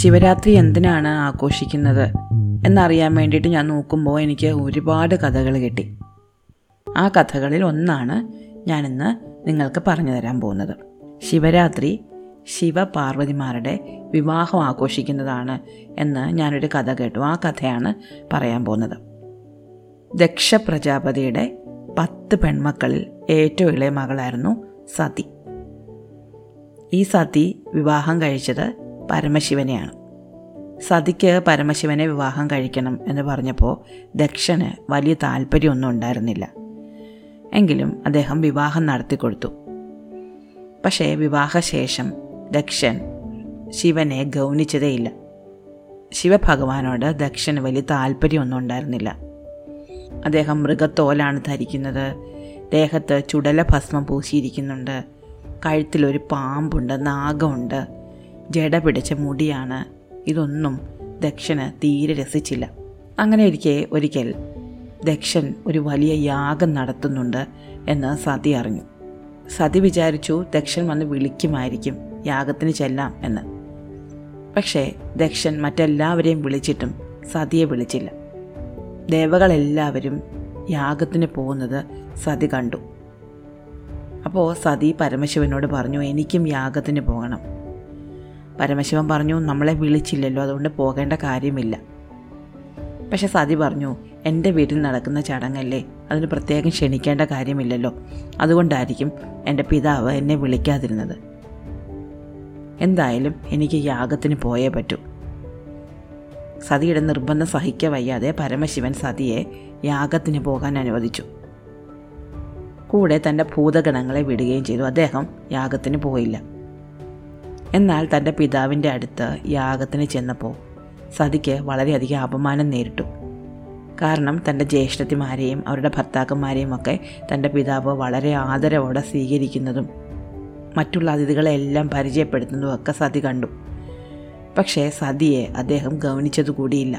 ശിവരാത്രി എന്തിനാണ് ആഘോഷിക്കുന്നത് എന്നറിയാൻ വേണ്ടിയിട്ട് ഞാൻ നോക്കുമ്പോൾ എനിക്ക് ഒരുപാട് കഥകൾ കിട്ടി ആ കഥകളിൽ ഒന്നാണ് ഞാനിന്ന് നിങ്ങൾക്ക് പറഞ്ഞു തരാൻ പോകുന്നത് ശിവരാത്രി ശിവപാർവതിമാരുടെ വിവാഹം ആഘോഷിക്കുന്നതാണ് എന്ന് ഞാനൊരു കഥ കേട്ടു ആ കഥയാണ് പറയാൻ പോകുന്നത് ദക്ഷ പ്രജാപതിയുടെ പത്ത് പെൺമക്കളിൽ ഏറ്റവും ഇളയ മകളായിരുന്നു സതി ഈ സതി വിവാഹം കഴിച്ചത് പരമശിവനെയാണ് സതിക്ക് പരമശിവനെ വിവാഹം കഴിക്കണം എന്ന് പറഞ്ഞപ്പോൾ ദക്ഷന് വലിയ താല്പര്യമൊന്നും ഉണ്ടായിരുന്നില്ല എങ്കിലും അദ്ദേഹം വിവാഹം നടത്തിക്കൊടുത്തു പക്ഷേ വിവാഹശേഷം ദക്ഷൻ ശിവനെ ഗൗനിച്ചതേയില്ല ശിവഭഗവാനോട് ദക്ഷന് വലിയ താല്പര്യമൊന്നും ഉണ്ടായിരുന്നില്ല അദ്ദേഹം മൃഗത്തോലാണ് ധരിക്കുന്നത് ദേഹത്ത് ചുടല ഭസ്മം പൂശിയിരിക്കുന്നുണ്ട് കഴുത്തിലൊരു പാമ്പുണ്ട് നാഗമുണ്ട് ജട പിടിച്ച മുടിയാണ് ഇതൊന്നും ദക്ഷന് തീരെ രസിച്ചില്ല അങ്ങനെ ഇരിക്കെ ഒരിക്കൽ ദക്ഷൻ ഒരു വലിയ യാഗം നടത്തുന്നുണ്ട് എന്ന് സതി അറിഞ്ഞു സതി വിചാരിച്ചു ദക്ഷൻ വന്ന് വിളിക്കുമായിരിക്കും യാഗത്തിന് ചെല്ലാം എന്ന് പക്ഷേ ദക്ഷൻ മറ്റെല്ലാവരെയും വിളിച്ചിട്ടും സതിയെ വിളിച്ചില്ല ദേവകളെല്ലാവരും യാഗത്തിന് പോകുന്നത് സതി കണ്ടു അപ്പോൾ സതി പരമശിവനോട് പറഞ്ഞു എനിക്കും യാഗത്തിന് പോകണം പരമശിവൻ പറഞ്ഞു നമ്മളെ വിളിച്ചില്ലല്ലോ അതുകൊണ്ട് പോകേണ്ട കാര്യമില്ല പക്ഷെ സതി പറഞ്ഞു എൻ്റെ വീട്ടിൽ നടക്കുന്ന ചടങ്ങല്ലേ അതിന് പ്രത്യേകം ക്ഷണിക്കേണ്ട കാര്യമില്ലല്ലോ അതുകൊണ്ടായിരിക്കും എൻ്റെ പിതാവ് എന്നെ വിളിക്കാതിരുന്നത് എന്തായാലും എനിക്ക് യാഗത്തിന് പോയേ പറ്റൂ സതിയുടെ നിർബന്ധം സഹിക്ക വയ്യാതെ പരമശിവൻ സതിയെ യാഗത്തിന് പോകാൻ അനുവദിച്ചു കൂടെ തൻ്റെ ഭൂതഗണങ്ങളെ വിടുകയും ചെയ്തു അദ്ദേഹം യാഗത്തിന് പോയില്ല എന്നാൽ തൻ്റെ പിതാവിൻ്റെ അടുത്ത് യാഗത്തിന് ചെന്നപ്പോൾ സതിക്ക് വളരെയധികം അപമാനം നേരിട്ടു കാരണം തൻ്റെ ജ്യേഷ്ഠത്തിമാരെയും അവരുടെ ഭർത്താക്കന്മാരെയും ഒക്കെ തൻ്റെ പിതാവ് വളരെ ആദരവോടെ സ്വീകരിക്കുന്നതും മറ്റുള്ള അതിഥികളെല്ലാം പരിചയപ്പെടുത്തുന്നതും ഒക്കെ സതി കണ്ടു പക്ഷേ സതിയെ അദ്ദേഹം ഗൗനിച്ചതുകൂടിയില്ല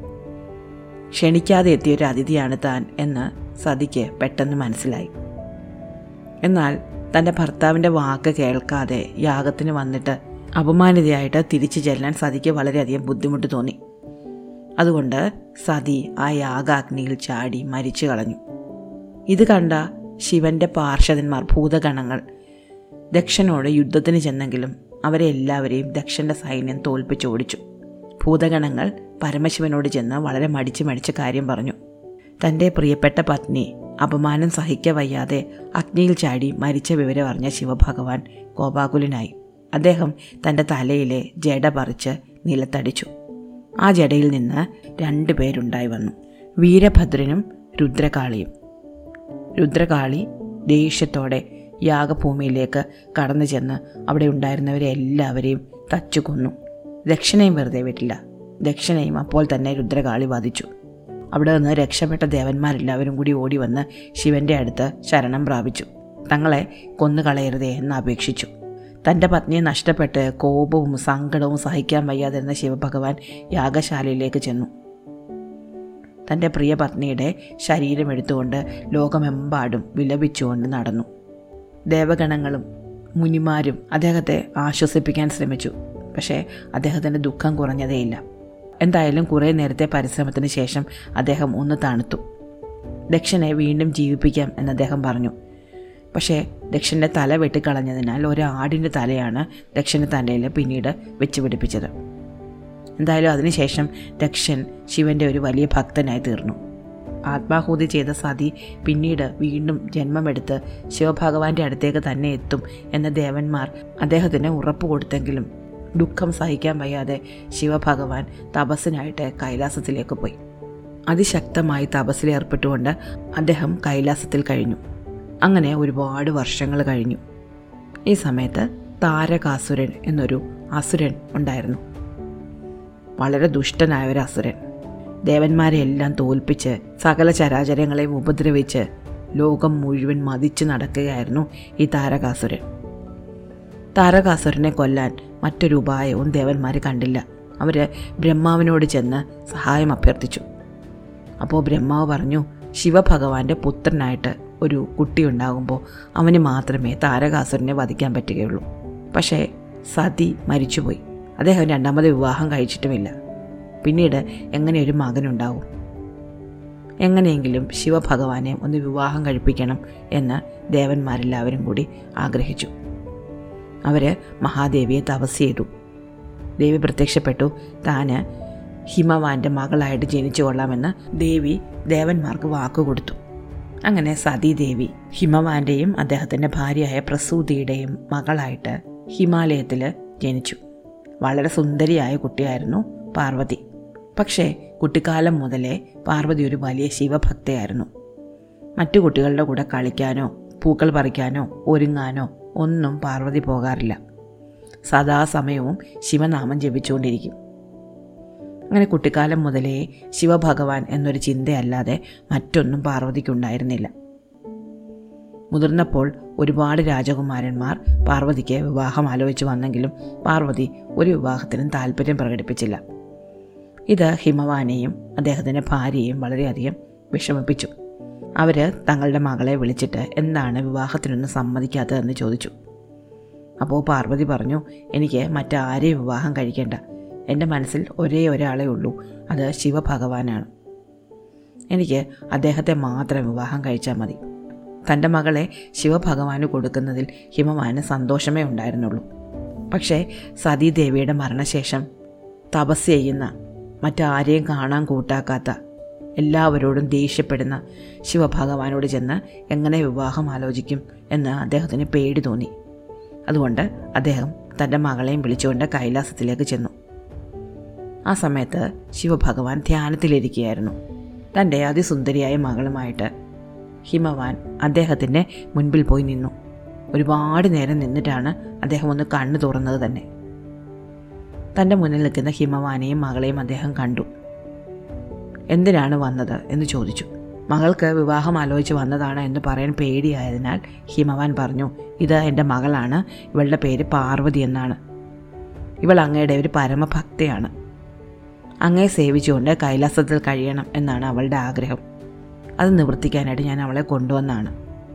ക്ഷണിക്കാതെ എത്തിയൊരു അതിഥിയാണ് താൻ എന്ന് സതിക്ക് പെട്ടെന്ന് മനസ്സിലായി എന്നാൽ തൻ്റെ ഭർത്താവിൻ്റെ വാക്ക് കേൾക്കാതെ യാഗത്തിന് വന്നിട്ട് അപമാനിതയായിട്ട് തിരിച്ചു ചെല്ലാൻ സതിക്ക് വളരെയധികം ബുദ്ധിമുട്ട് തോന്നി അതുകൊണ്ട് സതി ആ യാഗാഗ്നിയിൽ ചാടി മരിച്ചു കളഞ്ഞു ഇത് കണ്ട ശിവന്റെ പാർഷദന്മാർ ഭൂതഗണങ്ങൾ ദക്ഷനോട് യുദ്ധത്തിന് ചെന്നെങ്കിലും അവരെ എല്ലാവരെയും ദക്ഷന്റെ സൈന്യം തോൽപ്പിച്ചോടിച്ചു ഭൂതഗണങ്ങൾ പരമശിവനോട് ചെന്ന് വളരെ മടിച്ച് മടിച്ച കാര്യം പറഞ്ഞു തൻ്റെ പ്രിയപ്പെട്ട പത്നി അപമാനം സഹിക്ക വയ്യാതെ അഗ്നിയിൽ ചാടി മരിച്ച വിവരം അറിഞ്ഞ ശിവഭഗവാൻ കോപാകുലനായി അദ്ദേഹം തൻ്റെ തലയിലെ ജട പറിച്ച് നിലത്തടിച്ചു ആ ജടയിൽ നിന്ന് രണ്ടു പേരുണ്ടായി വന്നു വീരഭദ്രനും രുദ്രകാളിയും രുദ്രകാളി ദേഷ്യത്തോടെ യാഗഭൂമിയിലേക്ക് കടന്നു ചെന്ന് അവിടെ ഉണ്ടായിരുന്നവരെ എല്ലാവരെയും തച്ചു കൊന്നു ദക്ഷിണയും വെറുതെ വിട്ടില്ല ദക്ഷിണയും അപ്പോൾ തന്നെ രുദ്രകാളി വധിച്ചു അവിടെ നിന്ന് രക്ഷപ്പെട്ട ദേവന്മാരെല്ലാവരും കൂടി ഓടി വന്ന് ശിവന്റെ അടുത്ത് ശരണം പ്രാപിച്ചു തങ്ങളെ കൊന്നുകളയരുതേ എന്ന് അപേക്ഷിച്ചു തൻ്റെ പത്നിയെ നഷ്ടപ്പെട്ട് കോപവും സങ്കടവും സഹിക്കാൻ വയ്യാതിരുന്ന ശിവഭഗവാൻ യാഗശാലയിലേക്ക് ചെന്നു തൻ്റെ പ്രിയ പത്നിയുടെ ശരീരം എടുത്തുകൊണ്ട് ലോകമെമ്പാടും വിലപിച്ചുകൊണ്ട് നടന്നു ദേവഗണങ്ങളും മുനിമാരും അദ്ദേഹത്തെ ആശ്വസിപ്പിക്കാൻ ശ്രമിച്ചു പക്ഷേ അദ്ദേഹത്തിൻ്റെ ദുഃഖം കുറഞ്ഞതേയില്ല എന്തായാലും കുറേ നേരത്തെ പരിശ്രമത്തിന് ശേഷം അദ്ദേഹം ഒന്ന് തണുത്തു ദക്ഷനെ വീണ്ടും ജീവിപ്പിക്കാം എന്ന് അദ്ദേഹം പറഞ്ഞു പക്ഷേ ദക്ഷൻ്റെ തല വെട്ടിക്കളഞ്ഞതിനാൽ ഒരു ആടിൻ്റെ തലയാണ് ദക്ഷൻ്റെ തലയിൽ പിന്നീട് വെച്ച് പിടിപ്പിച്ചത് എന്തായാലും അതിനുശേഷം ദക്ഷൻ ശിവൻ്റെ ഒരു വലിയ ഭക്തനായി തീർന്നു ആത്മാഹൂതി ചെയ്ത സതി പിന്നീട് വീണ്ടും ജന്മമെടുത്ത് ശിവഭഗവാന്റെ അടുത്തേക്ക് തന്നെ എത്തും എന്ന ദേവന്മാർ അദ്ദേഹത്തിന് ഉറപ്പ് കൊടുത്തെങ്കിലും ദുഃഖം സഹിക്കാൻ വയ്യാതെ ശിവഭഗവാൻ തപസ്സിനായിട്ട് കൈലാസത്തിലേക്ക് പോയി അതിശക്തമായി തപസ്സിലേർപ്പെട്ടുകൊണ്ട് അദ്ദേഹം കൈലാസത്തിൽ കഴിഞ്ഞു അങ്ങനെ ഒരുപാട് വർഷങ്ങൾ കഴിഞ്ഞു ഈ സമയത്ത് താരകാസുരൻ എന്നൊരു അസുരൻ ഉണ്ടായിരുന്നു വളരെ ദുഷ്ടനായ ഒരു അസുരൻ ദേവന്മാരെ എല്ലാം തോൽപ്പിച്ച് സകല ചരാചരങ്ങളെയും ഉപദ്രവിച്ച് ലോകം മുഴുവൻ മതിച്ചു നടക്കുകയായിരുന്നു ഈ താരകാസുരൻ താരകാസുരനെ കൊല്ലാൻ മറ്റൊരു ഉപായവും ദേവന്മാർ കണ്ടില്ല അവർ ബ്രഹ്മാവിനോട് ചെന്ന് സഹായം അഭ്യർത്ഥിച്ചു അപ്പോൾ ബ്രഹ്മാവ് പറഞ്ഞു ശിവഭഗവാന്റെ പുത്രനായിട്ട് ഒരു കുട്ടി ഉണ്ടാകുമ്പോൾ അവന് മാത്രമേ താരകാസുരനെ വധിക്കാൻ പറ്റുകയുള്ളൂ പക്ഷേ സതി മരിച്ചുപോയി അദ്ദേഹം രണ്ടാമത് വിവാഹം കഴിച്ചിട്ടുമില്ല പിന്നീട് എങ്ങനെ ഒരു മകനുണ്ടാവും എങ്ങനെയെങ്കിലും ശിവഭഗവാനെ ഒന്ന് വിവാഹം കഴിപ്പിക്കണം എന്ന് ദേവന്മാരെല്ലാവരും കൂടി ആഗ്രഹിച്ചു അവർ മഹാദേവിയെ തപസ് ചെയ്തു ദേവി പ്രത്യക്ഷപ്പെട്ടു താന് ഹിമവാന്റെ മകളായിട്ട് ജനിച്ചു കൊള്ളാമെന്ന് ദേവി ദേവന്മാർക്ക് വാക്കുകൊടുത്തു അങ്ങനെ സതീദേവി ഹിമവാന്റെയും അദ്ദേഹത്തിൻ്റെ ഭാര്യയായ പ്രസൂതിയുടെയും മകളായിട്ട് ഹിമാലയത്തിൽ ജനിച്ചു വളരെ സുന്ദരിയായ കുട്ടിയായിരുന്നു പാർവതി പക്ഷേ കുട്ടിക്കാലം മുതലേ പാർവതി ഒരു വലിയ ശിവഭക്തയായിരുന്നു മറ്റു കുട്ടികളുടെ കൂടെ കളിക്കാനോ പൂക്കൾ പറിക്കാനോ ഒരുങ്ങാനോ ഒന്നും പാർവതി പോകാറില്ല സദാസമയവും ശിവനാമം ജപിച്ചുകൊണ്ടിരിക്കും അങ്ങനെ കുട്ടിക്കാലം മുതലേ ശിവഭഗവാൻ എന്നൊരു ചിന്തയല്ലാതെ മറ്റൊന്നും പാർവതിക്കുണ്ടായിരുന്നില്ല മുതിർന്നപ്പോൾ ഒരുപാട് രാജകുമാരന്മാർ പാർവതിക്ക് വിവാഹം ആലോചിച്ച് വന്നെങ്കിലും പാർവതി ഒരു വിവാഹത്തിനും താല്പര്യം പ്രകടിപ്പിച്ചില്ല ഇത് ഹിമവാനെയും അദ്ദേഹത്തിൻ്റെ ഭാര്യയെയും വളരെയധികം വിഷമിപ്പിച്ചു അവർ തങ്ങളുടെ മകളെ വിളിച്ചിട്ട് എന്താണ് വിവാഹത്തിനൊന്നും സമ്മതിക്കാത്തതെന്ന് ചോദിച്ചു അപ്പോൾ പാർവതി പറഞ്ഞു എനിക്ക് മറ്റാരെയും വിവാഹം കഴിക്കേണ്ട എൻ്റെ മനസ്സിൽ ഒരേ ഒരാളേ ഉള്ളൂ അത് ശിവഭഗവാനാണ് എനിക്ക് അദ്ദേഹത്തെ മാത്രം വിവാഹം കഴിച്ചാൽ മതി തൻ്റെ മകളെ ശിവഭഗവാന് കൊടുക്കുന്നതിൽ ഹിമവാന് സന്തോഷമേ ഉണ്ടായിരുന്നുള്ളൂ പക്ഷേ സതീദേവിയുടെ മരണശേഷം തപസ് ചെയ്യുന്ന മറ്റാരെയും കാണാൻ കൂട്ടാക്കാത്ത എല്ലാവരോടും ദേഷ്യപ്പെടുന്ന ശിവഭഗവാനോട് ചെന്ന് എങ്ങനെ വിവാഹം ആലോചിക്കും എന്ന് അദ്ദേഹത്തിന് പേടി തോന്നി അതുകൊണ്ട് അദ്ദേഹം തൻ്റെ മകളെയും വിളിച്ചുകൊണ്ട് കൈലാസത്തിലേക്ക് ചെന്നു ആ സമയത്ത് ശിവഭഗവാൻ ധ്യാനത്തിലിരിക്കുകയായിരുന്നു തൻ്റെ അതിസുന്ദരിയായ മകളുമായിട്ട് ഹിമവാൻ അദ്ദേഹത്തിൻ്റെ മുൻപിൽ പോയി നിന്നു ഒരുപാട് നേരം നിന്നിട്ടാണ് അദ്ദേഹം ഒന്ന് കണ്ണു തുറന്നത് തന്നെ തൻ്റെ മുന്നിൽ നിൽക്കുന്ന ഹിമവാനെയും മകളെയും അദ്ദേഹം കണ്ടു എന്തിനാണ് വന്നത് എന്ന് ചോദിച്ചു മകൾക്ക് വിവാഹം ആലോചിച്ച് വന്നതാണ് എന്ന് പറയാൻ പേടിയായതിനാൽ ഹിമവാൻ പറഞ്ഞു ഇത് എൻ്റെ മകളാണ് ഇവളുടെ പേര് പാർവതി എന്നാണ് ഇവൾ അങ്ങയുടെ ഒരു പരമഭക്തയാണ് അങ്ങയെ സേവിച്ചുകൊണ്ട് കൈലാസത്തിൽ കഴിയണം എന്നാണ് അവളുടെ ആഗ്രഹം അത് നിവർത്തിക്കാനായിട്ട് ഞാൻ അവളെ കൊണ്ടുവന്നാണ്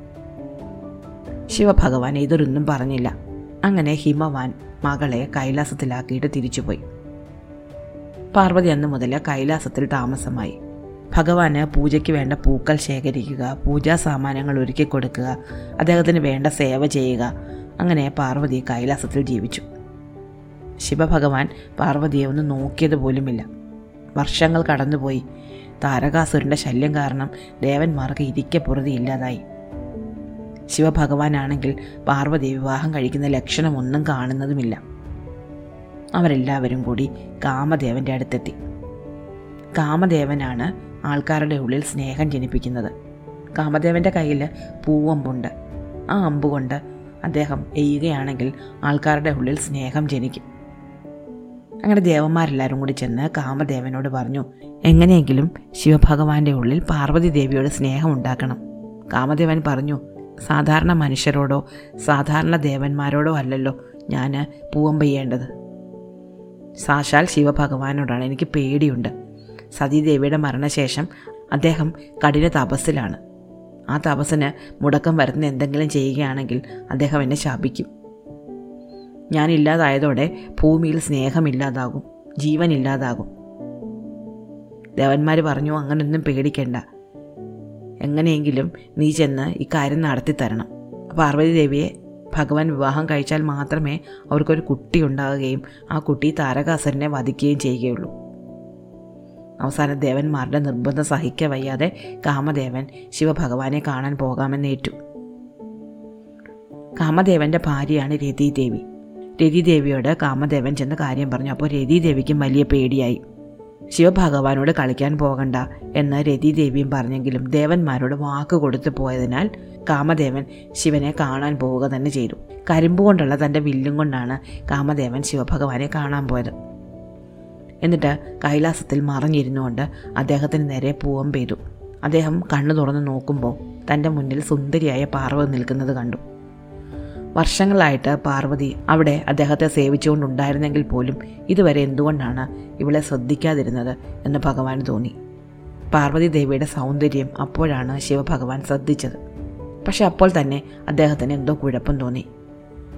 ശിവഭഗവാൻ ഇതൊരൊന്നും പറഞ്ഞില്ല അങ്ങനെ ഹിമവാൻ മകളെ കൈലാസത്തിലാക്കിയിട്ട് തിരിച്ചുപോയി പാർവതി അന്ന് മുതൽ കൈലാസത്തിൽ താമസമായി ഭഗവാന് പൂജയ്ക്ക് വേണ്ട പൂക്കൾ ശേഖരിക്കുക പൂജാ സാമാനങ്ങൾ ഒരുക്കി കൊടുക്കുക അദ്ദേഹത്തിന് വേണ്ട സേവ ചെയ്യുക അങ്ങനെ പാർവതി കൈലാസത്തിൽ ജീവിച്ചു ശിവഭഗവാൻ പാർവതിയെ ഒന്ന് നോക്കിയത് പോലുമില്ല വർഷങ്ങൾ കടന്നുപോയി താരകാസുരൻ്റെ ശല്യം കാരണം ദേവന്മാർക്ക് ഇരിക്കെ പുറതി ഇല്ലാതായി ശിവഭഗവാനാണെങ്കിൽ പാർവതി വിവാഹം കഴിക്കുന്ന ലക്ഷണമൊന്നും കാണുന്നതുമില്ല അവരെല്ലാവരും കൂടി കാമദേവൻ്റെ അടുത്തെത്തി കാമദേവനാണ് ആൾക്കാരുടെ ഉള്ളിൽ സ്നേഹം ജനിപ്പിക്കുന്നത് കാമദേവൻ്റെ കയ്യിൽ പൂവമ്പുണ്ട് ആ അമ്പ് കൊണ്ട് അദ്ദേഹം എയ്യുകയാണെങ്കിൽ ആൾക്കാരുടെ ഉള്ളിൽ സ്നേഹം ജനിക്കും അങ്ങനെ ദേവന്മാരെല്ലാവരും കൂടി ചെന്ന് കാമദേവനോട് പറഞ്ഞു എങ്ങനെയെങ്കിലും ശിവഭഗവാന്റെ ഉള്ളിൽ പാർവതി ദേവിയോട് സ്നേഹം ഉണ്ടാക്കണം കാമദേവൻ പറഞ്ഞു സാധാരണ മനുഷ്യരോടോ സാധാരണ ദേവന്മാരോടോ അല്ലല്ലോ ഞാൻ പൂവം പെയ്യേണ്ടത് സാക്ഷാൽ ശിവഭഗവാനോടാണ് എനിക്ക് പേടിയുണ്ട് സതീദേവിയുടെ മരണശേഷം അദ്ദേഹം കഠിന തപസ്സിലാണ് ആ തപസ്സിന് മുടക്കം വരുന്ന എന്തെങ്കിലും ചെയ്യുകയാണെങ്കിൽ അദ്ദേഹം എന്നെ ശാപിക്കും ഞാൻ ഇല്ലാതായതോടെ ഭൂമിയിൽ സ്നേഹമില്ലാതാകും ജീവനില്ലാതാകും ദേവന്മാർ പറഞ്ഞു അങ്ങനൊന്നും പേടിക്കണ്ട എങ്ങനെയെങ്കിലും നീ ചെന്ന് ഈ കാര്യം നടത്തി തരണം പാർവതി ദേവിയെ ഭഗവാൻ വിവാഹം കഴിച്ചാൽ മാത്രമേ അവർക്കൊരു കുട്ടി ഉണ്ടാകുകയും ആ കുട്ടി താരകാസുരനെ വധിക്കുകയും ചെയ്യുകയുള്ളൂ അവസാനം ദേവന്മാരുടെ നിർബന്ധം സഹിക്ക വയ്യാതെ കാമദേവൻ ശിവഭഗവാനെ കാണാൻ പോകാമെന്നേറ്റു കാമദേവന്റെ ഭാര്യയാണ് രതിദേവി രതിദേവിയോട് കാമദേവൻ ചെന്ന് കാര്യം പറഞ്ഞു അപ്പോൾ രതിദേവിക്കും വലിയ പേടിയായി ശിവഭഗവാനോട് കളിക്കാൻ പോകണ്ട എന്ന് രതിദേവിയും പറഞ്ഞെങ്കിലും ദേവന്മാരോട് വാക്ക് കൊടുത്തു പോയതിനാൽ കാമദേവൻ ശിവനെ കാണാൻ പോവുക തന്നെ ചെയ്തു കരിമ്പ് കൊണ്ടുള്ള തൻ്റെ വില്ലും കൊണ്ടാണ് കാമദേവൻ ശിവഭഗവാനെ കാണാൻ പോയത് എന്നിട്ട് കൈലാസത്തിൽ മറഞ്ഞിരുന്നുകൊണ്ട് അദ്ദേഹത്തിന് നേരെ പൂവം പെയ്തു അദ്ദേഹം കണ്ണു തുറന്ന് നോക്കുമ്പോൾ തൻ്റെ മുന്നിൽ സുന്ദരിയായ പാർവതി നിൽക്കുന്നത് കണ്ടു വർഷങ്ങളായിട്ട് പാർവതി അവിടെ അദ്ദേഹത്തെ സേവിച്ചുകൊണ്ടുണ്ടായിരുന്നെങ്കിൽ പോലും ഇതുവരെ എന്തുകൊണ്ടാണ് ഇവളെ ശ്രദ്ധിക്കാതിരുന്നത് എന്ന് ഭഗവാൻ തോന്നി പാർവതി ദേവിയുടെ സൗന്ദര്യം അപ്പോഴാണ് ശിവഭഗവാൻ ശ്രദ്ധിച്ചത് പക്ഷെ അപ്പോൾ തന്നെ അദ്ദേഹത്തിന് എന്തോ കുഴപ്പം തോന്നി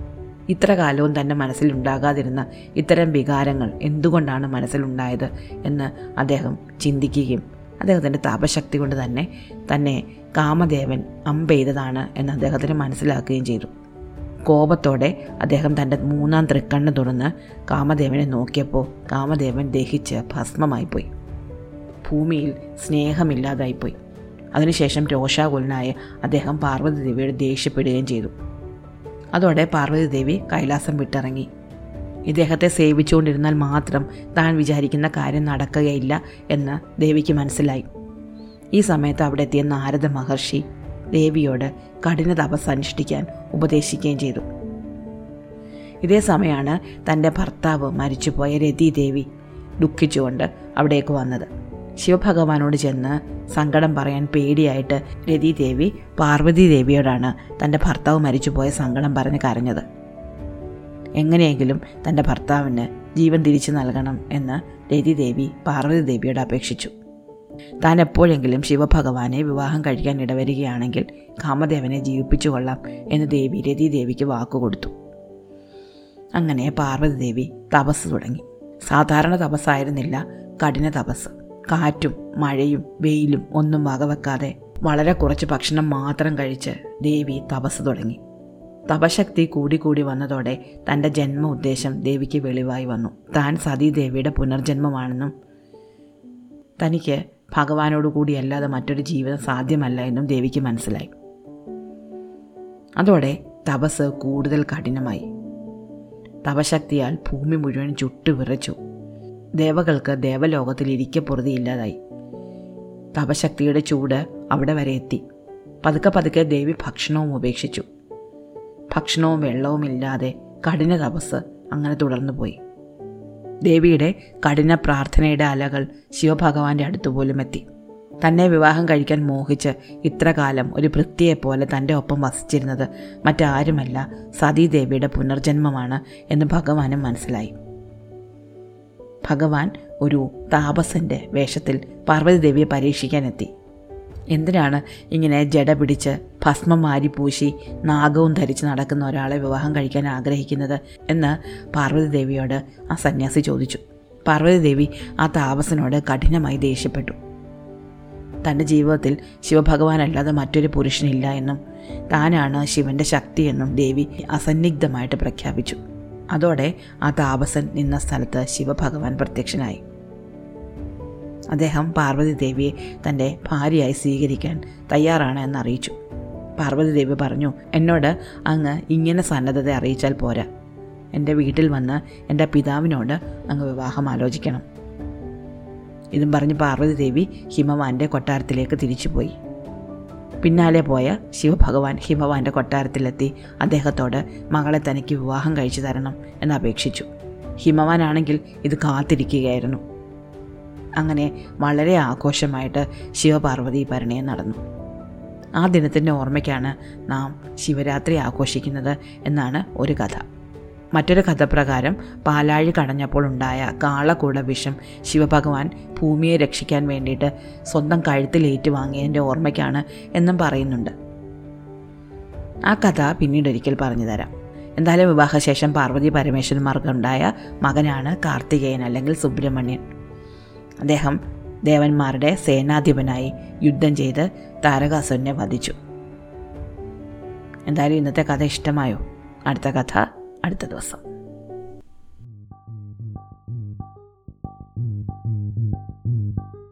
ഇത്ര കാലവും തൻ്റെ മനസ്സിലുണ്ടാകാതിരുന്ന ഇത്തരം വികാരങ്ങൾ എന്തുകൊണ്ടാണ് മനസ്സിലുണ്ടായത് എന്ന് അദ്ദേഹം ചിന്തിക്കുകയും അദ്ദേഹത്തിൻ്റെ താപശക്തി കൊണ്ട് തന്നെ തന്നെ കാമദേവൻ അമ്പെയ്തതാണ് എന്ന് അദ്ദേഹത്തിന് മനസ്സിലാക്കുകയും ചെയ്തു കോപത്തോടെ അദ്ദേഹം തൻ്റെ മൂന്നാം തൃക്കണ്ണ് തുറന്ന് കാമദേവനെ നോക്കിയപ്പോൾ കാമദേവൻ ദഹിച്ച് ഭസ്മമായിപ്പോയി ഭൂമിയിൽ സ്നേഹമില്ലാതായിപ്പോയി അതിനുശേഷം രോഷാകുലനായ അദ്ദേഹം പാർവതി ദേവിയോട് ദേഷ്യപ്പെടുകയും ചെയ്തു അതോടെ പാർവതി ദേവി കൈലാസം വിട്ടിറങ്ങി ഇദ്ദേഹത്തെ സേവിച്ചുകൊണ്ടിരുന്നാൽ മാത്രം താൻ വിചാരിക്കുന്ന കാര്യം നടക്കുകയില്ല എന്ന് ദേവിക്ക് മനസ്സിലായി ഈ സമയത്ത് അവിടെ എത്തിയ നാരദ മഹർഷി ദേവിയോട് കഠിന തപസ് അനുഷ്ഠിക്കാൻ ഉപദേശിക്കുകയും ചെയ്തു ഇതേ സമയമാണ് തൻ്റെ ഭർത്താവ് മരിച്ചുപോയ രതി ദേവി ദുഃഖിച്ചുകൊണ്ട് അവിടേക്ക് വന്നത് ശിവഭഗവാനോട് ചെന്ന് സങ്കടം പറയാൻ പേടിയായിട്ട് രതി ദേവി പാർവതി ദേവിയോടാണ് തൻ്റെ ഭർത്താവ് മരിച്ചുപോയ സങ്കടം പറഞ്ഞ് കരഞ്ഞത് എങ്ങനെയെങ്കിലും തൻ്റെ ഭർത്താവിന് ജീവൻ തിരിച്ചു നൽകണം എന്ന് രതി ദേവി പാർവതി ദേവിയോട് അപേക്ഷിച്ചു താൻ എപ്പോഴെങ്കിലും ശിവഭഗവാനെ വിവാഹം കഴിക്കാൻ ഇടവരികയാണെങ്കിൽ കാമദേവനെ ജീവിപ്പിച്ചു കൊള്ളാം എന്ന് ദേവി രതി ദേവിക്ക് വാക്കുകൊടുത്തു അങ്ങനെ പാർവതി ദേവി തപസ് തുടങ്ങി സാധാരണ തപസ്സായിരുന്നില്ല കഠിന തപസ് കാറ്റും മഴയും വെയിലും ഒന്നും വകവെക്കാതെ വളരെ കുറച്ച് ഭക്ഷണം മാത്രം കഴിച്ച് ദേവി തപസ് തുടങ്ങി തപശക്തി കൂടിക്കൂടി വന്നതോടെ തൻ്റെ ജന്മ ഉദ്ദേശം ദേവിക്ക് വെളിവായി വന്നു താൻ സതീദേവിയുടെ പുനർജന്മമാണെന്നും തനിക്ക് ഭഗവാനോട് കൂടിയല്ലാതെ മറ്റൊരു ജീവിതം സാധ്യമല്ല എന്നും ദേവിക്ക് മനസ്സിലായി അതോടെ തപസ് കൂടുതൽ കഠിനമായി തപശക്തിയാൽ ഭൂമി മുഴുവൻ ചുട്ടു വിറച്ചു ദേവകൾക്ക് ദേവലോകത്തിൽ ഇരിക്കപ്പുറതിയില്ലാതായി തപശക്തിയുടെ ചൂട് അവിടെ വരെ എത്തി പതുക്കെ പതുക്കെ ദേവി ഭക്ഷണവും ഉപേക്ഷിച്ചു ഭക്ഷണവും വെള്ളവും ഇല്ലാതെ കഠിന തപസ് അങ്ങനെ തുടർന്നു പോയി ദേവിയുടെ കഠിന പ്രാർത്ഥനയുടെ അലകൾ ശിവഭഗവാന്റെ അടുത്തുപോലും എത്തി തന്നെ വിവാഹം കഴിക്കാൻ മോഹിച്ച് ഇത്ര കാലം ഒരു ഭൃത്യയെപ്പോലെ തൻ്റെ ഒപ്പം വസിച്ചിരുന്നത് മറ്റാരുമല്ല സതീദേവിയുടെ പുനർജന്മമാണ് എന്ന് ഭഗവാനും മനസ്സിലായി ഭഗവാൻ ഒരു താപസൻ്റെ വേഷത്തിൽ പാർവതി ദേവിയെ പരീക്ഷിക്കാനെത്തി എന്തിനാണ് ഇങ്ങനെ ജട പിടിച്ച് ഭസ്മം മാരി പൂശി നാഗവും ധരിച്ച് നടക്കുന്ന ഒരാളെ വിവാഹം കഴിക്കാൻ ആഗ്രഹിക്കുന്നത് എന്ന് പാർവതി ദേവിയോട് ആ സന്യാസി ചോദിച്ചു പാർവതി ദേവി ആ താപസനോട് കഠിനമായി ദേഷ്യപ്പെട്ടു തൻ്റെ ജീവിതത്തിൽ ശിവഭഗവാനല്ലാതെ മറ്റൊരു പുരുഷനില്ല എന്നും താനാണ് ശിവൻ്റെ ശക്തിയെന്നും ദേവി അസന്നിഗ്ധമായിട്ട് പ്രഖ്യാപിച്ചു അതോടെ ആ താപസൻ നിന്ന സ്ഥലത്ത് ശിവഭഗവാൻ പ്രത്യക്ഷനായി അദ്ദേഹം പാർവതി ദേവിയെ തൻ്റെ ഭാര്യയായി സ്വീകരിക്കാൻ തയ്യാറാണ് എന്ന് അറിയിച്ചു പാർവതി ദേവി പറഞ്ഞു എന്നോട് അങ്ങ് ഇങ്ങനെ സന്നദ്ധത അറിയിച്ചാൽ പോരാ എൻ്റെ വീട്ടിൽ വന്ന് എൻ്റെ പിതാവിനോട് അങ്ങ് വിവാഹം ആലോചിക്കണം ഇതും പറഞ്ഞ് പാർവതി ദേവി ഹിമവാന്റെ കൊട്ടാരത്തിലേക്ക് തിരിച്ചുപോയി പിന്നാലെ പോയ ശിവഭഗവാൻ ഹിമവാന്റെ കൊട്ടാരത്തിലെത്തി അദ്ദേഹത്തോട് മകളെ തനിക്ക് വിവാഹം കഴിച്ചു തരണം എന്ന് അപേക്ഷിച്ചു ഹിമവാനാണെങ്കിൽ ഇത് കാത്തിരിക്കുകയായിരുന്നു അങ്ങനെ വളരെ ആഘോഷമായിട്ട് ശിവപാർവതി പരിണയം നടന്നു ആ ദിനത്തിൻ്റെ ഓർമ്മയ്ക്കാണ് നാം ശിവരാത്രി ആഘോഷിക്കുന്നത് എന്നാണ് ഒരു കഥ മറ്റൊരു കഥ പ്രകാരം പാലാഴി കടഞ്ഞപ്പോൾ ഉണ്ടായ കാളകൂട വിഷം ശിവഭഗവാൻ ഭൂമിയെ രക്ഷിക്കാൻ വേണ്ടിയിട്ട് സ്വന്തം കഴുത്തിലേറ്റ് വാങ്ങിയതിൻ്റെ ഓർമ്മയ്ക്കാണ് എന്നും പറയുന്നുണ്ട് ആ കഥ പിന്നീട് ഒരിക്കൽ പറഞ്ഞു തരാം എന്തായാലും വിവാഹശേഷം പാർവതി പരമേശ്വരന്മാർക്കുണ്ടായ മകനാണ് കാർത്തികേയൻ അല്ലെങ്കിൽ സുബ്രഹ്മണ്യൻ അദ്ദേഹം ദേവന്മാരുടെ സേനാധിപനായി യുദ്ധം ചെയ്ത് താരകാസുരനെ വധിച്ചു എന്തായാലും ഇന്നത്തെ കഥ ഇഷ്ടമായോ അടുത്ത കഥ അടുത്ത ദിവസം